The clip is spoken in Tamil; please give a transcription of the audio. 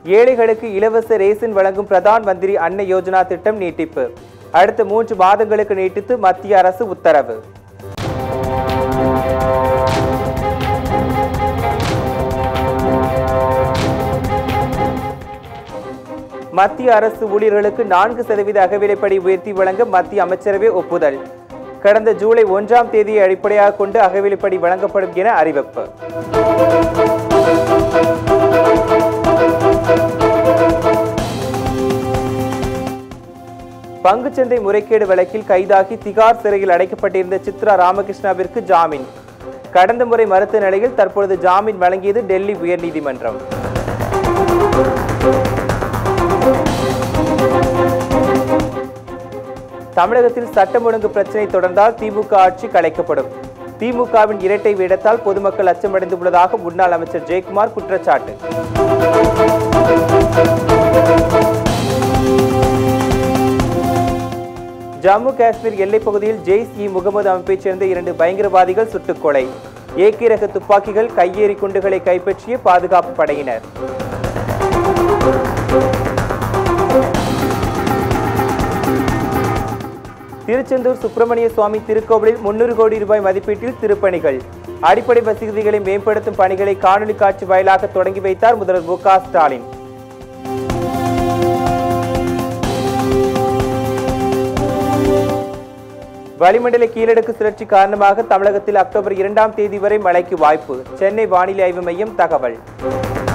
ஏழைகளுக்கு இலவச ரேசன் வழங்கும் பிரதான் மந்திரி அன்ன யோஜனா திட்டம் நீட்டிப்பு அடுத்த மூன்று மாதங்களுக்கு நீட்டித்து மத்திய அரசு உத்தரவு மத்திய அரசு ஊழியர்களுக்கு நான்கு சதவீத அகவிலைப்படி உயர்த்தி வழங்க மத்திய அமைச்சரவை ஒப்புதல் கடந்த ஜூலை ஒன்றாம் தேதியை அடிப்படையாக கொண்டு அகவிலைப்படி வழங்கப்படும் என அறிவிப்பு பங்குச்சந்தை முறைகேடு வழக்கில் கைதாகி திகார் சிறையில் அடைக்கப்பட்டிருந்த சித்ரா ராமகிருஷ்ணாவிற்கு ஜாமீன் கடந்த முறை மறுத்த நிலையில் தற்பொழுது ஜாமீன் வழங்கியது டெல்லி உயர்நீதிமன்றம் தமிழகத்தில் சட்டம் ஒழுங்கு பிரச்சினை தொடர்ந்தால் திமுக ஆட்சி கலைக்கப்படும் திமுகவின் இரட்டை வேடத்தால் பொதுமக்கள் அச்சமடைந்துள்ளதாக முன்னாள் அமைச்சர் ஜெயக்குமார் குற்றச்சாட்டு ஜம்மு காஷ்மீர் எல்லைப் பகுதியில் ஜெய்ஸ் இ முகமது அமைப்பைச் சேர்ந்த இரண்டு பயங்கரவாதிகள் சுட்டுக் கொலை ஏக்கி ரக துப்பாக்கிகள் கையெறி குண்டுகளை கைப்பற்றிய பாதுகாப்பு படையினர் திருச்செந்தூர் சுப்பிரமணிய சுவாமி திருக்கோவிலில் முன்னூறு கோடி ரூபாய் மதிப்பீட்டில் திருப்பணிகள் அடிப்படை வசதிகளை மேம்படுத்தும் பணிகளை காணொலி காட்சி வாயிலாக தொடங்கி வைத்தார் முதல்வர் மு க ஸ்டாலின் வளிமண்டல கீழடுக்கு சுழற்சி காரணமாக தமிழகத்தில் அக்டோபர் இரண்டாம் தேதி வரை மழைக்கு வாய்ப்பு சென்னை வானிலை ஆய்வு மையம் தகவல்